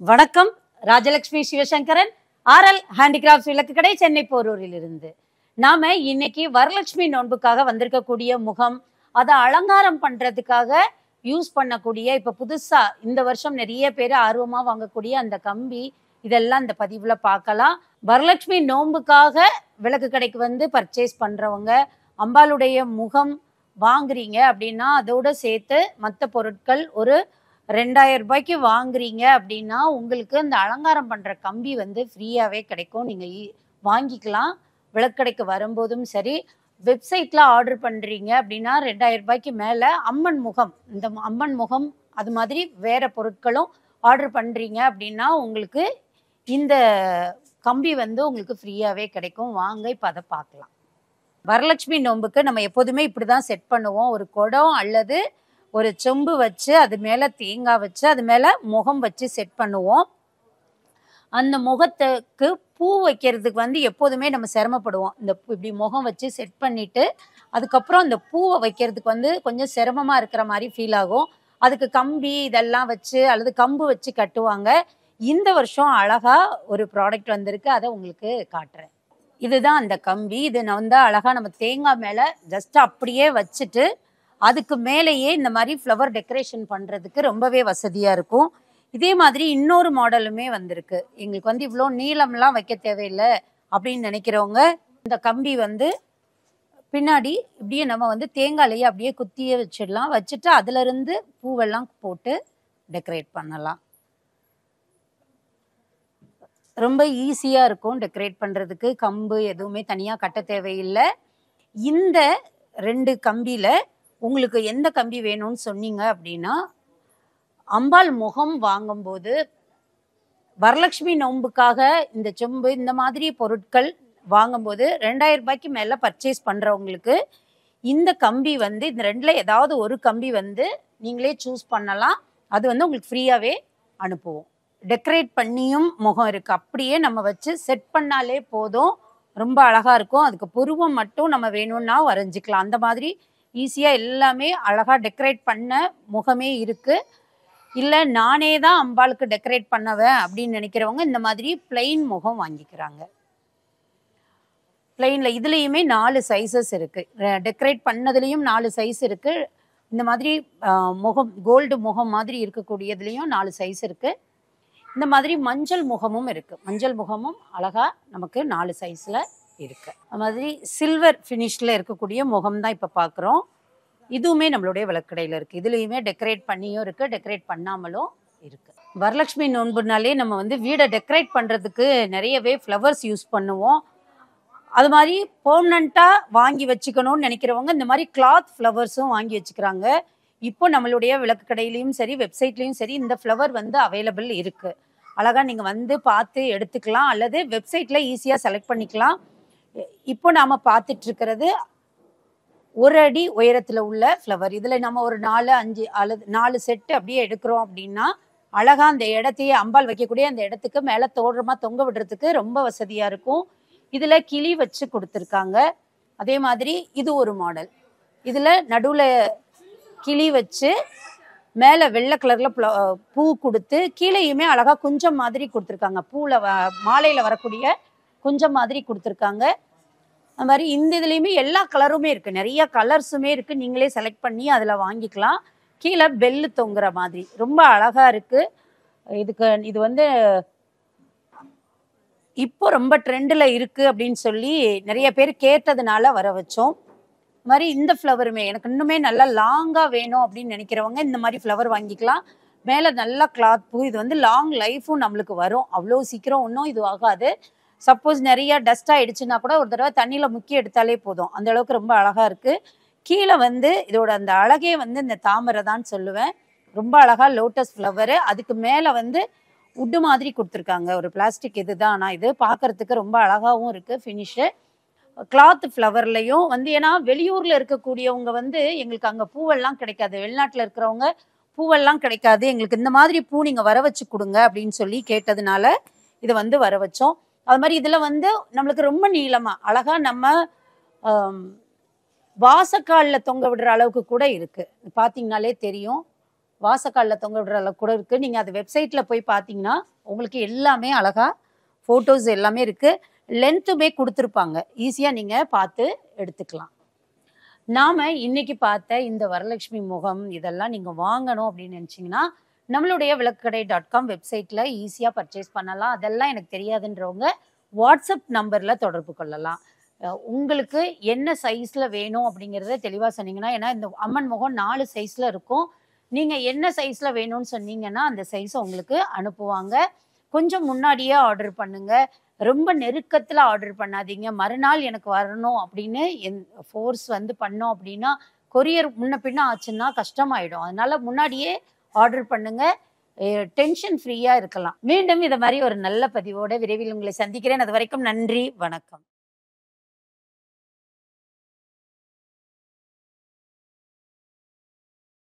வணக்கம் Rajalakshmi Sivasankaran RL handicrafts விளக்கு கடை சென்னை போரூரில் இருந்து நாம இன்னைக்கு வரலட்சுமி நோன்புக்காக வந்திருக்கக்கூடிய முகம் அதை அலங்காரம் பண்றதுக்காக யூஸ் பண்ணக்கூடிய இப்ப புதுசா இந்த வருஷம் நிறைய பேர் ஆர்வமா வாங்கக்கூடிய அந்த கம்பி இதெல்லாம் இந்த பதிவுல பார்க்கலாம் வரலட்சுமி நோன்புக்காக விளக்கு கடைக்கு வந்து பர்ச்சேஸ் பண்றவங்க அம்பாளுடைய முகம் வாங்குறீங்க அப்படின்னா அதோட சேர்த்து மற்ற பொருட்கள் ஒரு ரெண்டாயிரம் ரூபாய்க்கு வாங்குறீங்க அப்படின்னா உங்களுக்கு அந்த அலங்காரம் பண்ற கம்பி வந்து ஃப்ரீயாவே கிடைக்கும் நீங்க ஈ- வாங்கிக்கலாம் விளக்கடைக்கு வரும்போதும் சரி வெப்சைட்ல ஆர்டர் பண்றீங்க அப்படின்னா ரெண்டாயிரம் ரூபாய்க்கு மேல அம்மன் முகம் இந்த மு- அம்மன் முகம் அது மாதிரி வேற பொருட்களும் ஆர்டர் பண்றீங்க அப்படின்னா உங்களுக்கு இந்த கம்பி வந்து உங்களுக்கு ஃப்ரீயாவே கிடைக்கும் வாங்க இப்ப அதை பார்க்கலாம் வரலட்சுமி நோன்புக்கு நம்ம எப்போதுமே இப்படிதான் செட் பண்ணுவோம் ஒரு குடம் அல்லது ஒரு செம்பு வச்சு அது மேல தேங்காய் வச்சு அது மேல முகம் வச்சு செட் பண்ணுவோம் அந்த முகத்துக்கு பூ வைக்கிறதுக்கு வந்து எப்போதுமே நம்ம சிரமப்படுவோம் இந்த பூ இப்படி முகம் வச்சு செட் பண்ணிட்டு அதுக்கப்புறம் அந்த பூவை வைக்கிறதுக்கு வந்து கொஞ்சம் சிரமமா இருக்கிற மாதிரி ஃபீல் ஆகும் அதுக்கு கம்பி இதெல்லாம் வச்சு அல்லது கம்பு வச்சு கட்டுவாங்க இந்த வருஷம் அழகா ஒரு ப்ராடக்ட் வந்திருக்கு அதை உங்களுக்கு காட்டுறேன் இதுதான் அந்த கம்பி இது நான் வந்து அழகா நம்ம தேங்காய் மேல ஜஸ்ட் அப்படியே வச்சுட்டு அதுக்கு மேலேயே இந்த மாதிரி ஃப்ளவர் டெக்கரேஷன் பண்றதுக்கு ரொம்பவே வசதியா இருக்கும் இதே மாதிரி இன்னொரு மாடலுமே வந்திருக்கு எங்களுக்கு வந்து இவ்வளோ நீளம்லாம் வைக்க தேவையில்லை அப்படின்னு நினைக்கிறவங்க இந்த கம்பி வந்து பின்னாடி இப்படியே நம்ம வந்து தேங்காயிலேயே அப்படியே குத்தியே வச்சிடலாம் வச்சுட்டு அதுல இருந்து பூவெல்லாம் போட்டு டெக்கரேட் பண்ணலாம் ரொம்ப ஈஸியாக இருக்கும் டெக்கரேட் பண்ணுறதுக்கு கம்பு எதுவுமே தனியாக கட்ட தேவையில்லை இந்த ரெண்டு கம்பியில் உங்களுக்கு எந்த கம்பி வேணும்னு சொன்னீங்க அப்படின்னா அம்பாள் முகம் வாங்கும்போது வரலட்சுமி நோன்புக்காக இந்த செம்பு இந்த மாதிரி பொருட்கள் வாங்கும்போது ரெண்டாயிரம் ரூபாய்க்கு மேலே பர்ச்சேஸ் பண்ணுறவங்களுக்கு இந்த கம்பி வந்து இந்த ரெண்டில் ஏதாவது ஒரு கம்பி வந்து நீங்களே சூஸ் பண்ணலாம் அது வந்து உங்களுக்கு ஃப்ரீயாகவே அனுப்புவோம் டெக்கரேட் பண்ணியும் முகம் இருக்குது அப்படியே நம்ம வச்சு செட் பண்ணாலே போதும் ரொம்ப அழகாக இருக்கும் அதுக்கு புருவம் மட்டும் நம்ம வேணும்னா வரைஞ்சிக்கலாம் அந்த மாதிரி ஈஸியாக எல்லாமே அழகாக டெக்கரேட் பண்ண முகமே இருக்குது இல்லை நானே தான் அம்பாளுக்கு டெக்கரேட் பண்ணவேன் அப்படின்னு நினைக்கிறவங்க இந்த மாதிரி பிளெயின் முகம் வாங்கிக்கிறாங்க பிளெயினில் இதுலேயுமே நாலு சைஸஸ் இருக்குது டெக்கரேட் பண்ணதுலேயும் நாலு சைஸ் இருக்குது இந்த மாதிரி ஆஹ், முகம் கோல்டு முகம் மாதிரி இருக்கக்கூடியதுலேயும் நாலு சைஸ் இருக்குது இந்த மாதிரி மஞ்சள் முகமும் இருக்கு மஞ்சள் முகமும் அழகா நமக்கு நாலு சைஸ்ல இருக்கு அது மாதிரி சில்வர் ஃபினிஷ்ல இருக்கக்கூடிய முகம் தான் இப்ப பாக்குறோம் இதுவுமே நம்மளுடைய விளக்கடையில இருக்கு இதுலயுமே டெக்கரேட் பண்ணியும் இருக்கு டெக்கரேட் பண்ணாமலும் இருக்கு வரலட்சுமி நோன்புனாலே நம்ம வந்து வீடை டெக்கரேட் பண்றதுக்கு நிறையவே ஃப்ளவர்ஸ் யூஸ் பண்ணுவோம் அது மாதிரி பெர்மனண்டா வாங்கி வச்சுக்கணும்னு நினைக்கிறவங்க இந்த மாதிரி கிளாத் ஃப்ளவர்ஸும் வாங்கி வச்சுக்கிறாங்க இப்போ நம்மளுடைய விளக்கு கடையிலையும் சரி வெப்சைட்லேயும் சரி இந்த ஃப்ளவர் வந்து அவைலபிள் இருக்கு அழகா நீங்க வந்து பார்த்து எடுத்துக்கலாம் அல்லது வெப்சைட்ல ஈஸியா செலக்ட் பண்ணிக்கலாம் இ- இப்போ நாம பார்த்துட்டு இருக்கிறது ஒரு அடி உயரத்துல உள்ள ஃப்ளவர் இதுல நம்ம ஒரு நாலு அஞ்சு அல்லது நாலு செட்டு அப்படியே எடுக்கிறோம் அப்படின்னா அழகா அந்த இடத்தையே அம்பாள் வைக்கக்கூடிய அந்த இடத்துக்கு மேல தோற்றமா தொங்க விடுறதுக்கு ரொம்ப வசதியா இருக்கும் இதுல கிளி வச்சு கொடுத்துருக்காங்க அதே மாதிரி இது ஒரு மாடல் இதுல நடுவுல கிளி வச்சு மேலே வெள்ளை கலரில் பூ கொடுத்து கீழேயுமே அழகாக குஞ்சம் மாதிரி கொடுத்துருக்காங்க பூவில் வ மாலையில் வரக்கூடிய குஞ்சம் மாதிரி கொடுத்துருக்காங்க அது மாதிரி இந்த இதுலேயுமே எல்லா கலருமே இருக்குது நிறைய கலர்ஸுமே இருக்குது நீங்களே செலக்ட் பண்ணி அதில் வாங்கிக்கலாம் கீழே பெல்லு தொங்குற மாதிரி ரொம்ப அழகாக இருக்குது இதுக்கு இது வந்து இப்போ ரொம்ப ட்ரெண்டில் இருக்குது அப்படின்னு சொல்லி நிறைய பேர் கேட்டதுனால வர வச்சோம் இந்த மாதிரி இந்த ஃப்ளவருமே எனக்கு இன்னுமே நல்லா லாங்காக வேணும் அப்படின்னு நினைக்கிறவங்க இந்த மாதிரி ஃப்ளவர் வாங்கிக்கலாம் மேலே நல்லா கிளாத் பூ இது வந்து லாங் லைஃபும் நம்மளுக்கு வரும் அவ்வளோ சீக்கிரம் ஒன்றும் இது ஆகாது சப்போஸ் நிறைய டஸ்ட் ஆயிடுச்சுன்னா கூட ஒரு தடவை தண்ணியில் முக்கி எடுத்தாலே போதும் அந்த அளவுக்கு ரொம்ப அழகாக இருக்குது கீழே வந்து இதோட அந்த அழகே வந்து இந்த தாமரை தான் சொல்லுவேன் ரொம்ப அழகா லோட்டஸ் ஃப்ளவரு அதுக்கு மேலே வந்து உட்டு மாதிரி கொடுத்துருக்காங்க ஒரு பிளாஸ்டிக் இதுதான் ஆனால் இது பார்க்கறதுக்கு ரொம்ப அழகாவும் இருக்குது ஃபினிஷு கிளாத் ஃப்ளவர்லையும் வந்து ஏன்னா வெளியூர்ல இருக்கக்கூடியவங்க வந்து எங்களுக்கு அங்க பூவெல்லாம் கிடைக்காது வெளிநாட்டுல இருக்கிறவங்க பூவெல்லாம் கிடைக்காது எங்களுக்கு இந்த மாதிரி பூ நீங்க வர வச்சு கொடுங்க அப்படின்னு சொல்லி கேட்டதுனால இதை வந்து வர வச்சோம் அது மாதிரி இதுல வந்து நம்மளுக்கு ரொம்ப நீளமா அழகா நம்ம வாசக்காலில் தொங்க விடுற அளவுக்கு கூட இருக்கு பாத்தீங்கன்னாலே தெரியும் வாசக்காலில் தொங்க விடுற அளவுக்கு கூட இருக்குது நீங்கள் அது வெப்சைட்டில் போய் பார்த்தீங்கன்னா உங்களுக்கு எல்லாமே அழகாக ஃபோட்டோஸ் எல்லாமே இருக்குது லென்த்துமே கொடுத்துருப்பாங்க ஈஸியாக நீங்கள் பார்த்து எடுத்துக்கலாம் நாம இன்னைக்கு பார்த்த இந்த வரலட்சுமி முகம் இதெல்லாம் நீங்கள் வாங்கணும் அப்படின்னு நினச்சிங்கன்னா நம்மளுடைய விளக்கடை டாட் காம் வெப்சைட்டில் ஈஸியாக பர்ச்சேஸ் பண்ணலாம் அதெல்லாம் எனக்கு தெரியாதுன்றவங்க வாட்ஸ்அப் நம்பரில் தொடர்பு கொள்ளலாம் அஹ் உங்களுக்கு என்ன சைஸில் வேணும் அப்படிங்கிறத தெளிவாக சொன்னீங்கன்னா ஏன்னா இந்த அம்மன் முகம் நாலு சைஸில் இருக்கும் நீங்கள் என்ன சைஸில் வேணும்னு சொன்னீங்கன்னா அந்த சைஸை உங்களுக்கு அனுப்புவாங்க கொஞ்சம் முன்னாடியே ஆர்டர் பண்ணுங்க ரொம்ப நெருக்கத்தில் ஆர்டர் பண்ணாதீங்க மறுநாள் எனக்கு வரணும் அப்படின்னு என் ஃபோர்ஸ் வந்து பண்ணோம் அப்படின்னா கொரியர் முன்ன பின்ன ஆச்சுன்னா கஷ்டமாயிடும் அதனால முன்னாடியே ஆர்டர் பண்ணுங்க டென்ஷன் ஃப்ரீயாக இருக்கலாம் மீண்டும் இதை மாதிரி ஒரு நல்ல பதிவோட விரைவில் உங்களை சந்திக்கிறேன் அது வரைக்கும் நன்றி வணக்கம்